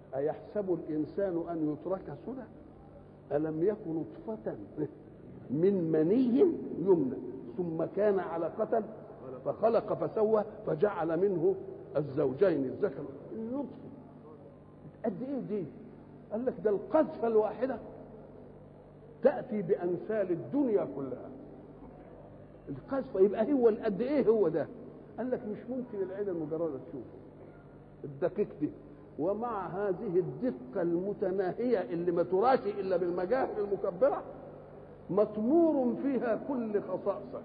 أيحسب الإنسان أن يترك سدى ألم يكن نطفة من مني يمنى ثم كان علقة فخلق فسوى فجعل منه الزوجين الذكر النطفة قد ايه دي؟ قال لك ده القذفة الواحدة تأتي بأمثال الدنيا كلها القذفة يبقى هو قد ايه هو ده؟ قال لك مش ممكن العين المجردة تشوفه الدقيق دي ومع هذه الدقة المتناهية اللي ما تراش إلا بالمجاهر المكبرة مطمور فيها كل خصائصك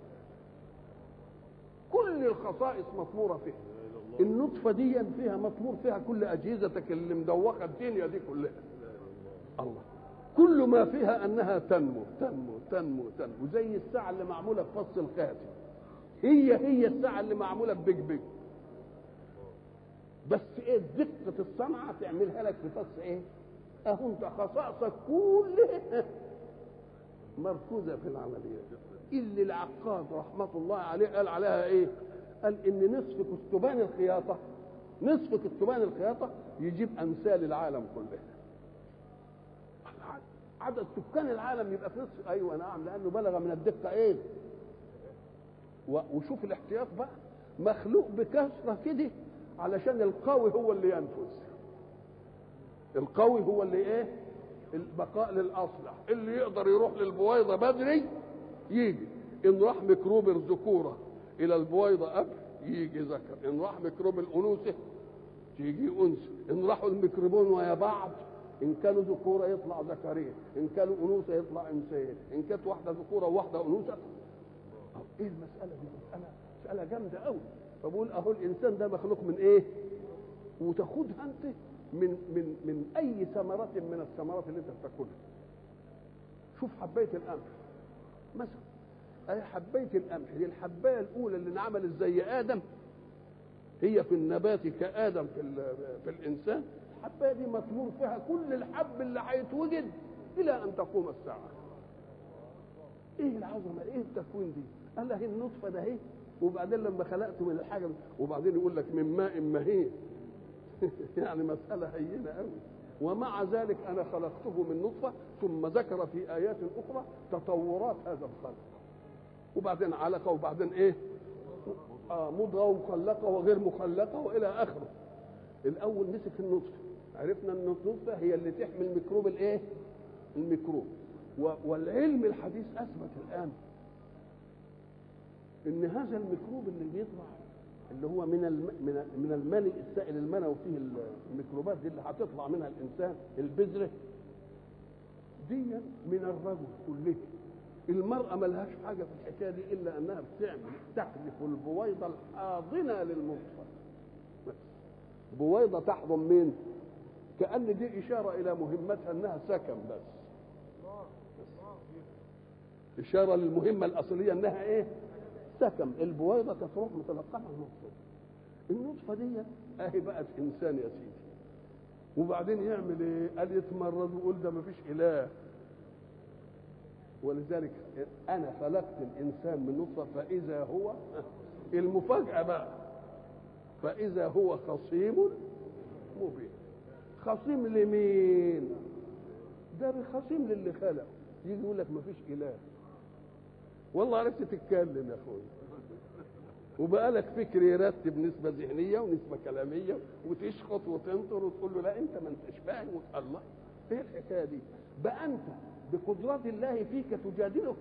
كل الخصائص مطمورة فيها النطفة دي فيها مطمور فيها كل أجهزتك اللي مدوخة الدنيا دي كلها الله كل ما فيها أنها تنمو تنمو تنمو تنمو زي الساعة اللي معمولة بفص الخاتم هي هي الساعة اللي معمولة ببيج بيج بس ايه دقة الصنعة تعملها لك بفص ايه اهو انت خصائصك كلها مركوزة في العملية اللي العقاد رحمة الله عليه قال عليها ايه قال ان نصف كتبان الخياطة نصف كتبان الخياطة يجيب امثال العالم كلها عدد سكان العالم يبقى في نصف ايوه نعم لانه بلغ من الدقة ايه وشوف الاحتياط بقى مخلوق بكثرة كده علشان القوي هو اللي ينفذ القوي هو اللي ايه البقاء للاصلح اللي يقدر يروح للبويضه بدري يجي ان راح ميكروب الذكوره الى البويضه قبل يجي ذكر ان راح ميكروب الانوثه تيجي انثى ان راحوا الميكروبون ويا بعض ان كانوا ذكوره يطلع ذكرين ان كانوا انوثه يطلع انثيين ان كانت واحده ذكوره وواحده انوثه ايه المساله دي مساله مساله جامده قوي فبقول اهو الانسان ده مخلوق من ايه وتاخدها انت من من من اي ثمره من الثمرات اللي انت بتاكلها شوف حبايه القمح مثلا اهي حبايه القمح دي الحبايه الاولى اللي انعملت زي ادم هي في النبات كادم في في الانسان الحبايه دي مطمور فيها كل الحب اللي هيتوجد الى ان تقوم الساعه ايه العظمه ايه التكوين دي قال هي النطفه ده اهي وبعدين لما خلقت من الحاجه وبعدين يقول لك من ماء مهين يعني مساله هينه قوي ومع ذلك انا خلقته من نطفه ثم ذكر في ايات اخرى تطورات هذا الخلق وبعدين علقه وبعدين ايه آه مضغه ومخلقه وغير مخلقه والى اخره الاول مسك النطفه عرفنا ان النطفه هي اللي تحمل ميكروب الايه الميكروب والعلم الحديث اثبت الان ان هذا الميكروب اللي بيطلع اللي هو من الم... من من الملء السائل المنوي فيه الميكروبات دي اللي هتطلع منها الانسان البذره دي من الرجل كله المرأة ملهاش حاجة في الحكاية دي إلا أنها بتعمل تحذف البويضة الحاضنة للمطفى بويضة تحضن مين؟ كأن دي إشارة إلى مهمتها أنها سكن بس إشارة للمهمة الأصلية أنها إيه؟ سكن البويضة تروح متلقمة النطفة النطفة دي اهي بقت انسان يا سيدي وبعدين يعمل ايه قال يتمرد ويقول ده مفيش اله ولذلك انا خلقت الانسان من نطفه فاذا هو المفاجاه بقى فاذا هو خصيم مبين خصيم لمين ده خصيم للي خلق يجي يقول لك مفيش اله والله عرفت تتكلم يا اخويا وبقى لك فكر يرتب نسبه ذهنيه ونسبه كلاميه وتشخط وتنطر وتقول له لا انت ما انتش فاهم الله ايه الحكايه دي؟ بقى انت بقدرات الله فيك تجادله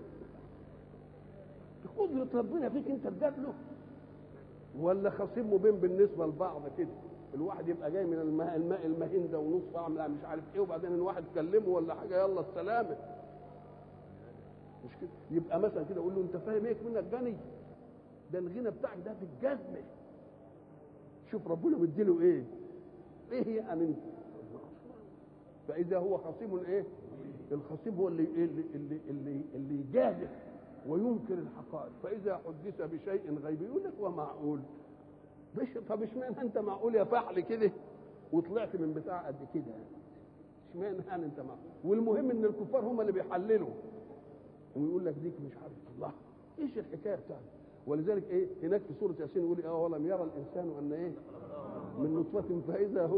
بقدرة ربنا فيك انت تجادله ولا خصيم مبين بالنسبة لبعض كده الواحد يبقى جاي من الماء, الماء المهين ده ونص اعمل مش عارف ايه وبعدين الواحد كلمه ولا حاجه يلا السلامه مش كده يبقى مثلا كده اقول له انت فاهم ايه منك غني ده الغنى بتاعك ده في الجزمه شوف ربنا مديله ايه ايه هي ان انت فاذا هو خصيم ايه الخصيم هو اللي اللي اللي اللي, اللي يجادل وينكر الحقائق فاذا حدث بشيء غيبي يقول لك ومعقول مش طب اشمعنى انت معقول يا فحل كده وطلعت من بتاع قد كده اشمعنى يعني انت معقول والمهم ان الكفار هم اللي بيحللوا ويقول لك ديك مش عارف الله ايش الحكايه بتاعتك ولذلك ايه هناك في سوره ياسين يقول اه ولم يرى الانسان ان ايه من نطفه فاذا هو